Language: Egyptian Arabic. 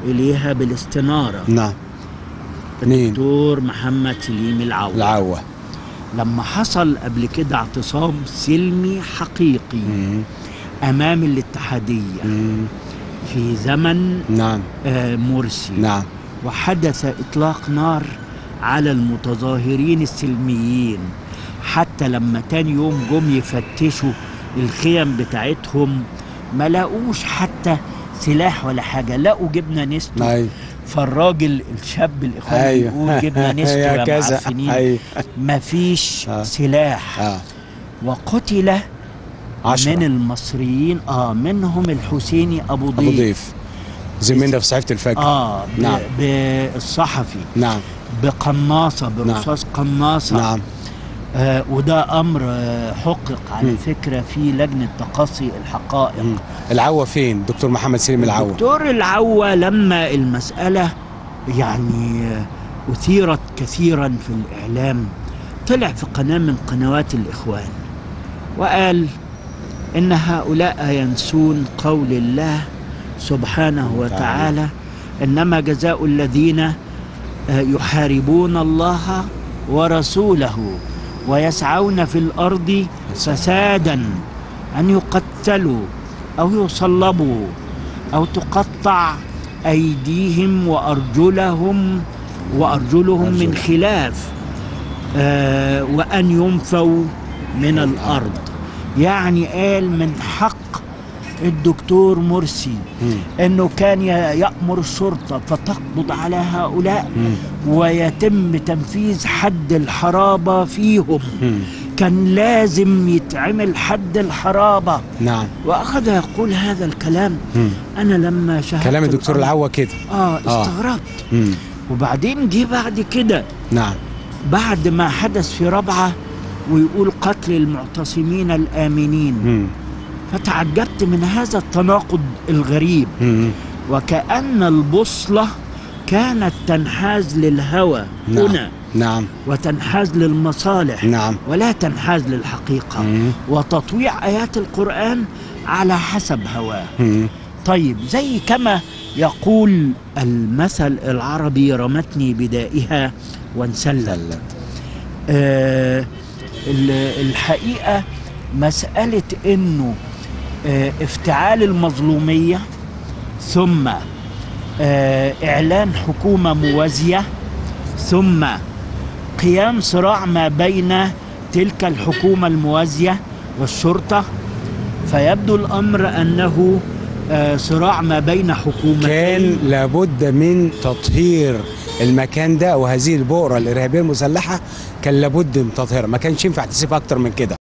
اليها بالاستناره نعم مين الدكتور محمد سليم العوض العوة لما حصل قبل كده اعتصام سلمي حقيقي مم. امام الاتحاديه مم. في زمن نعم آه، مرسي نعم وحدث اطلاق نار على المتظاهرين السلميين حتى لما تاني يوم جم يفتشوا الخيم بتاعتهم ما لاقوش حتى سلاح ولا حاجه لقوا جبنه نستو ايوه فالراجل الشاب الاخواني ايوه بيقول جبنه نستو يا يا كذا معفنين ايوه مفيش آه. سلاح اه وقتل عشرة من المصريين اه منهم الحسيني ابو ابو ضيف ضيف زميلنا في صحيفه الفجر اه ب- نعم. بالصحفي نعم بقناصه برصاص قناصه نعم آه وده امر آه حقق على مم. فكره في لجنه تقصي الحقائق مم. العوة فين دكتور محمد سليم العوة دكتور العوة لما المسألة يعني آه، أثيرت كثيرا في الإعلام طلع في قناة من قنوات الإخوان وقال إن هؤلاء ينسون قول الله سبحانه وتعالى إنما جزاء الذين آه، يحاربون الله ورسوله ويسعون في الأرض فسادا أن يقتلوا أو يصلبوا أو تقطع أيديهم وأرجلهم وأرجلهم من أرجلهم. خلاف آه وأن ينفوا من الأرض يعني قال من حق الدكتور مرسي مم. انه كان ي- يامر الشرطه فتقبض على هؤلاء مم. ويتم تنفيذ حد الحرابه فيهم مم. كان لازم يتعمل حد الحرابه نعم واخذ يقول هذا الكلام مم. انا لما شاهدت كلام الدكتور الأمر- العوة كده اه آه. استغربت مم. وبعدين جه بعد كده نعم بعد ما حدث في ربعه ويقول قتل المعتصمين الامنين مم. فتعجبت من هذا التناقض الغريب مم. وكأن البوصلة كانت تنحاز للهوى نعم. هنا نعم وتنحاز للمصالح نعم ولا تنحاز للحقيقة مم. وتطويع آيات القرآن على حسب هواه مم. طيب زي كما يقول المثل العربي رمتني بدائها وانسلت سلت. آه ال- الحقيقة مسألة انه آه افتعال المظلومية ثم آه اعلان حكومة موازية ثم قيام صراع ما بين تلك الحكومة الموازية والشرطة فيبدو الأمر أنه آه صراع ما بين حكومتين كان لابد من تطهير المكان ده وهذه البؤرة الإرهابية المسلحة كان لابد من تطهيرها ما كانش ينفع تسيب أكتر من كده